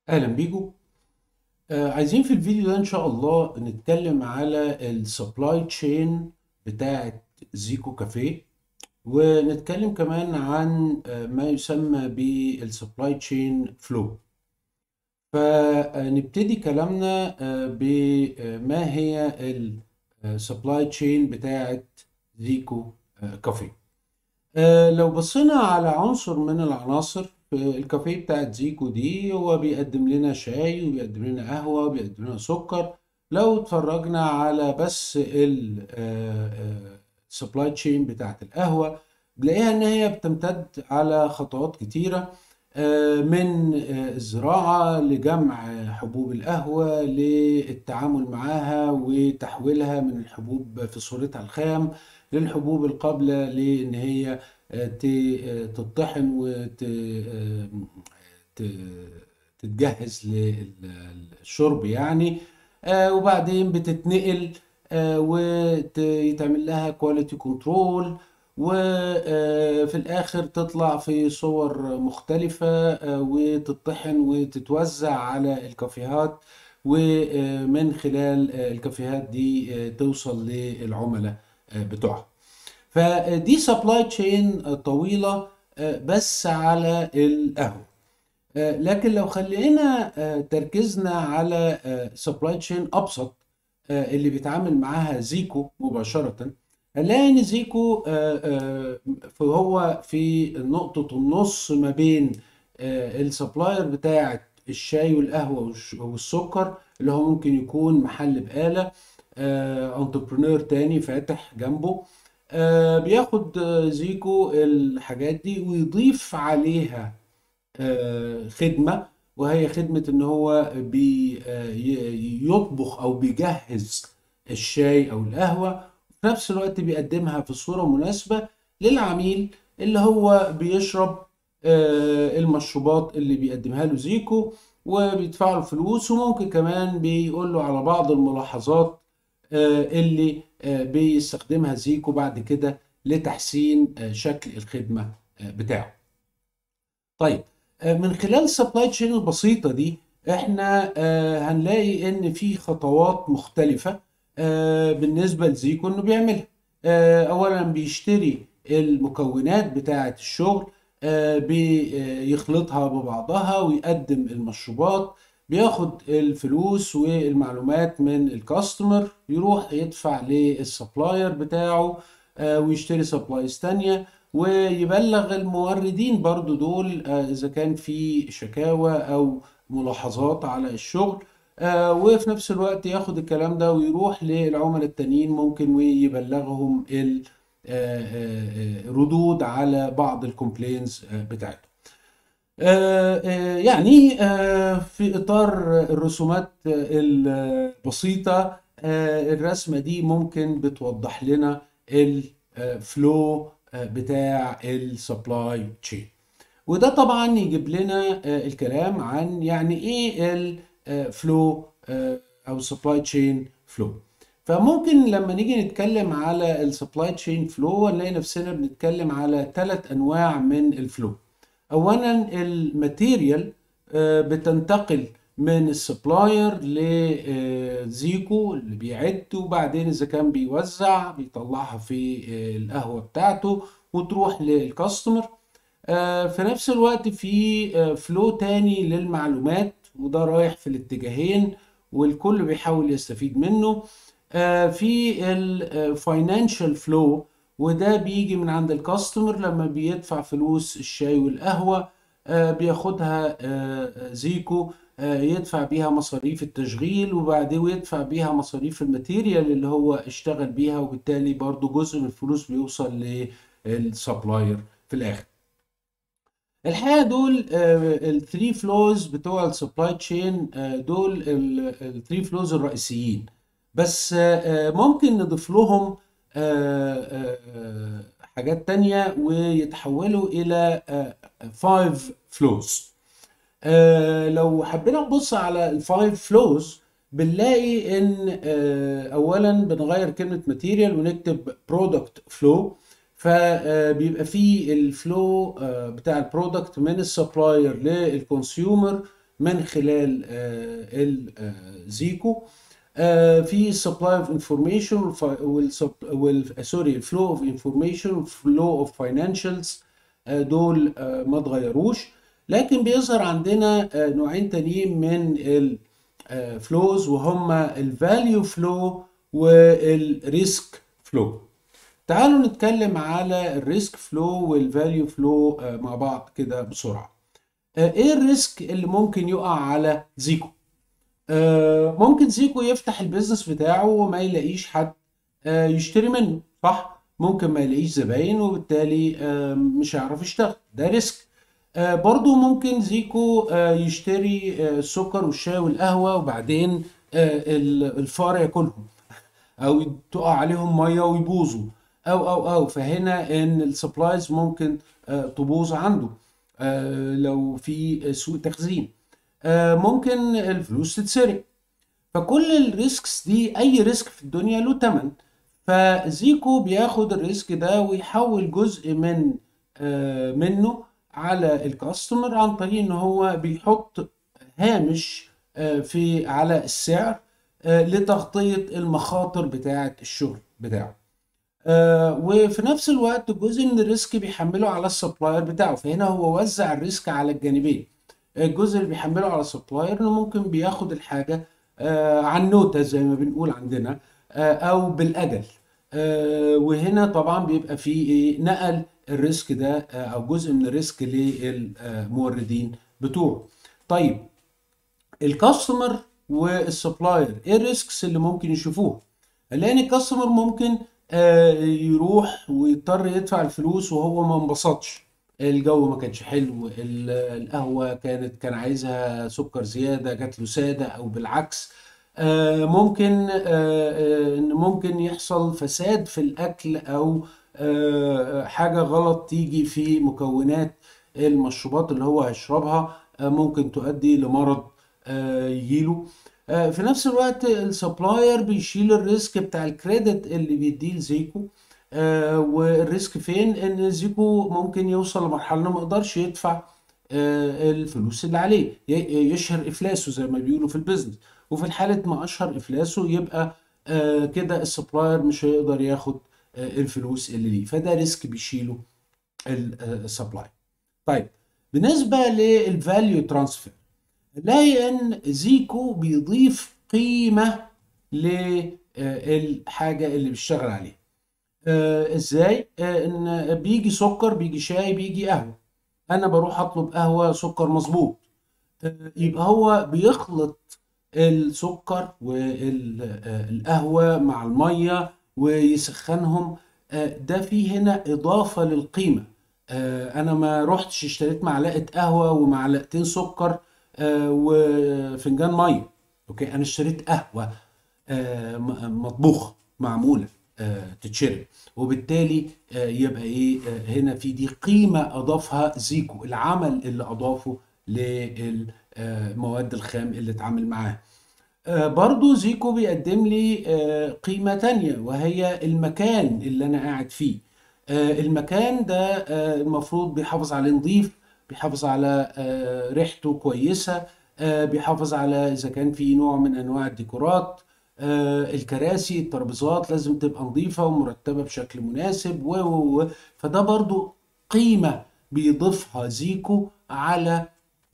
اهلا بيكم آه عايزين في الفيديو ده ان شاء الله نتكلم على السبلاي تشين بتاعه زيكو كافيه ونتكلم كمان عن آه ما يسمى بالسبلاي تشين فلو فنبتدي كلامنا آه بما هي السبلاي تشين بتاعه زيكو آه كافيه آه لو بصينا على عنصر من العناصر في الكافيه بتاعت زيكو دي هو بيقدم لنا شاي وبيقدم لنا قهوة وبيقدم لنا سكر لو اتفرجنا على بس السبلاي تشين بتاعت القهوة بنلاقيها ان هي بتمتد على خطوات كتيرة من الزراعة لجمع حبوب القهوة للتعامل معاها وتحويلها من الحبوب في صورتها الخام للحبوب القابلة لان هي تطحن وتتجهز للشرب يعني وبعدين بتتنقل ويتعمل لها كواليتي كنترول وفي الاخر تطلع في صور مختلفة وتطحن وتتوزع على الكافيهات ومن خلال الكافيهات دي توصل للعملاء بتوعها فدي سبلاي تشين طويلة بس على القهوة لكن لو خلينا تركيزنا على سبلاي تشين أبسط اللي بيتعامل معاها زيكو مباشرة هنلاقي ان زيكو فهو في نقطة النص ما بين السبلاير بتاعة الشاي والقهوة والسكر اللي هو ممكن يكون محل بقالة انتربرنور تاني فاتح جنبه آه بياخد زيكو الحاجات دي ويضيف عليها آه خدمة وهي خدمة ان هو بيطبخ او بيجهز الشاي او القهوة في نفس الوقت بيقدمها في صورة مناسبة للعميل اللي هو بيشرب آه المشروبات اللي بيقدمها له زيكو وبيدفع له فلوس وممكن كمان بيقول له على بعض الملاحظات اللي بيستخدمها زيكو بعد كده لتحسين شكل الخدمة بتاعه طيب من خلال السبلاي تشين البسيطة دي احنا هنلاقي ان في خطوات مختلفة بالنسبة لزيكو انه بيعملها اولا بيشتري المكونات بتاعة الشغل بيخلطها ببعضها ويقدم المشروبات بياخد الفلوس والمعلومات من الكاستمر يروح يدفع للسبلاير بتاعه ويشتري سبلايز تانية ويبلغ الموردين برضو دول اذا كان في شكاوى او ملاحظات على الشغل وفي نفس الوقت ياخد الكلام ده ويروح للعملاء التانيين ممكن ويبلغهم الردود على بعض الكومبلينز بتاعتهم يعني في اطار الرسومات البسيطه الرسمه دي ممكن بتوضح لنا الفلو بتاع السبلاي تشين وده طبعا يجيب لنا الكلام عن يعني ايه الفلو او سبلاي تشين فلو فممكن لما نيجي نتكلم على السبلاي تشين فلو نلاقي نفسنا بنتكلم على ثلاث انواع من الفلو اولا الماتيريال بتنتقل من السبلاير لزيكو اللي بيعد وبعدين اذا كان بيوزع بيطلعها في القهوه بتاعته وتروح للكاستمر في نفس الوقت في فلو تاني للمعلومات وده رايح في الاتجاهين والكل بيحاول يستفيد منه في الفاينانشال فلو وده بيجي من عند الكاستمر لما بيدفع فلوس الشاي والقهوة بياخدها زيكو يدفع بيها مصاريف التشغيل وبعدين يدفع بيها مصاريف الماتيريال اللي هو اشتغل بيها وبالتالي برضو جزء من الفلوس بيوصل للسبلاير في الاخر الحقيقة دول الثري فلوز بتوع السبلاي تشين دول الثري فلوز الرئيسيين بس ممكن نضيف لهم حاجات تانية ويتحولوا إلى 5 فلوز لو حبينا نبص على الفايف فلوز بنلاقي ان اولا بنغير كلمة ماتيريال ونكتب برودكت فلو فبيبقى فيه الفلو بتاع البرودكت من السبلاير للكونسيومر من خلال الزيكو في سبلاي اوف انفورميشن سوري فلو اوف انفورميشن فلو اوف فاينانشالز دول ما اتغيروش لكن بيظهر عندنا نوعين تانيين من الفلوز وهما الفاليو فلو والريسك فلو تعالوا نتكلم على الريسك فلو والفاليو فلو مع بعض كده بسرعه ايه الريسك اللي ممكن يقع على زيكو ممكن زيكو يفتح البيزنس بتاعه وما يلاقيش حد يشتري منه صح ممكن ما يلاقيش زباين وبالتالي مش هيعرف يشتغل ده ريسك برضو ممكن زيكو يشتري السكر والشاي والقهوة وبعدين الفار ياكلهم او تقع عليهم ميه ويبوظوا او او او فهنا ان السبلايز ممكن تبوظ عنده لو في سوء تخزين ممكن الفلوس تتسرق فكل الريسكس دي اي ريسك في الدنيا له تمن فزيكو بياخد الريسك ده ويحول جزء من منه على الكاستمر عن طريق ان هو بيحط هامش في على السعر لتغطية المخاطر بتاعة الشغل بتاعه وفي نفس الوقت جزء من الريسك بيحمله على السبلاير بتاعه فهنا هو وزع الريسك على الجانبين الجزء اللي بيحمله على السبلاير انه ممكن بياخد الحاجة عن نوتة زي ما بنقول عندنا او بالاجل وهنا طبعا بيبقى في ايه نقل الريسك ده او جزء من الريسك للموردين بتوعه طيب الكاستمر والسبلاير ايه الريسكس اللي ممكن يشوفوها لان الكاستمر ممكن يروح ويضطر يدفع الفلوس وهو ما انبسطش الجو ما كانش حلو القهوه كانت كان عايزها سكر زياده جات له ساده او بالعكس ممكن ان ممكن يحصل فساد في الاكل او حاجه غلط تيجي في مكونات المشروبات اللي هو هيشربها ممكن تؤدي لمرض يجيله في نفس الوقت السبلاير بيشيل الريسك بتاع الكريدت اللي بيديه لزيكو والريسك فين ان زيكو ممكن يوصل لمرحله انه ما يقدرش يدفع الفلوس اللي عليه يشهر افلاسه زي ما بيقولوا في البيزنس وفي حاله ما اشهر افلاسه يبقى كده السبلاير مش هيقدر ياخد الفلوس اللي ليه فده ريسك بيشيله السبلاي طيب بالنسبه للفاليو ترانسفير نلاقي ان زيكو بيضيف قيمه للحاجه اللي بيشتغل عليها ازاي ان بيجي سكر بيجي شاي بيجي قهوه انا بروح اطلب قهوه سكر مظبوط يبقى هو بيخلط السكر والقهوه مع الميه ويسخنهم ده فيه هنا اضافه للقيمه انا ما رحتش اشتريت معلقه قهوه ومعلقتين سكر وفنجان ميه اوكي انا اشتريت قهوه مطبوخه معموله تتشرب وبالتالي يبقى ايه هنا في دي قيمه اضافها زيكو العمل اللي اضافه للمواد الخام اللي اتعامل معاها برضو زيكو بيقدم لي قيمة تانية وهي المكان اللي أنا قاعد فيه المكان ده المفروض بيحافظ عليه نظيف بيحافظ على ريحته كويسة بيحافظ على إذا كان في نوع من أنواع الديكورات الكراسي الترابيزات لازم تبقى نظيفة ومرتبة بشكل مناسب و و فده برضو قيمة بيضيفها زيكو على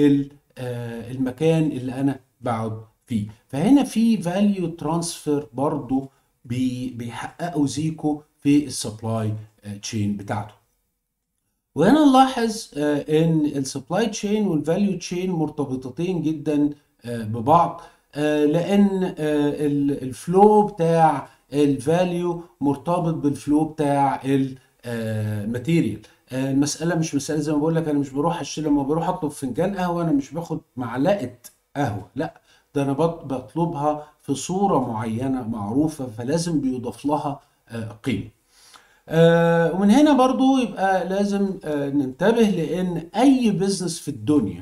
المكان اللي أنا بقعد فيه فهنا في فاليو ترانسفير برضو بيحققوا زيكو في السبلاي تشين بتاعته وهنا نلاحظ ان السبلاي تشين والفاليو تشين مرتبطتين جدا ببعض لان الفلو بتاع الفاليو مرتبط بالفلو بتاع الماتيريال المساله مش مساله زي ما بقول لك انا مش بروح اشتري لما بروح اطلب فنجان قهوه انا مش باخد معلقه قهوه لا ده انا بطلبها في صوره معينه معروفه فلازم بيضاف لها قيمه ومن هنا برضو يبقى لازم ننتبه لان اي بزنس في الدنيا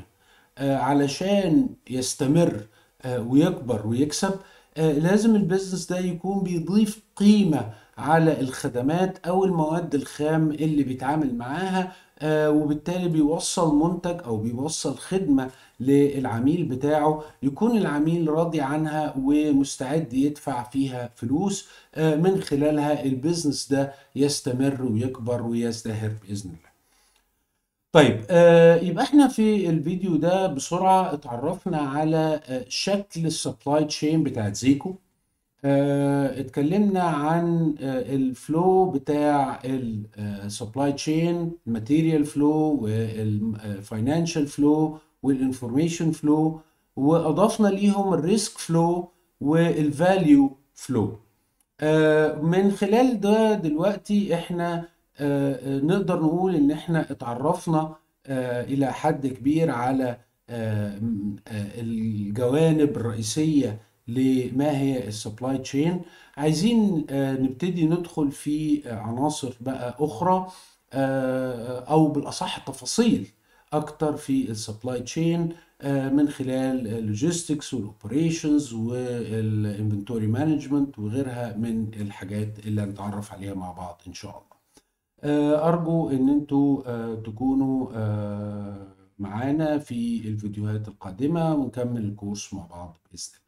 علشان يستمر ويكبر ويكسب لازم البيزنس ده يكون بيضيف قيمة على الخدمات أو المواد الخام اللي بيتعامل معاها آه، وبالتالي بيوصل منتج او بيوصل خدمة للعميل بتاعه يكون العميل راضي عنها ومستعد يدفع فيها فلوس آه، من خلالها البيزنس ده يستمر ويكبر ويزدهر بإذن الله طيب آه يبقى احنا في الفيديو ده بسرعة اتعرفنا على آه شكل السبلاي تشين بتاعت زيكو آه اتكلمنا عن آه الفلو بتاع السبلاي تشين الماتيريال فلو والفاينانشال فلو والانفورميشن فلو واضفنا ليهم الريسك فلو والفاليو فلو من خلال ده دلوقتي احنا آه، نقدر نقول ان احنا اتعرفنا آه، الى حد كبير على آه، الجوانب الرئيسية لما هي السبلاي تشين عايزين نبتدي ندخل في عناصر بقى اخرى او بالاصح تفاصيل اكتر في السبلاي تشين من خلال اللوجيستكس والاوبريشنز والانفنتوري مانجمنت وغيرها من الحاجات اللي هنتعرف عليها مع بعض ان شاء الله أرجو إن أنتوا تكونوا معانا في الفيديوهات القادمة ونكمل الكورس مع بعض بإذن الله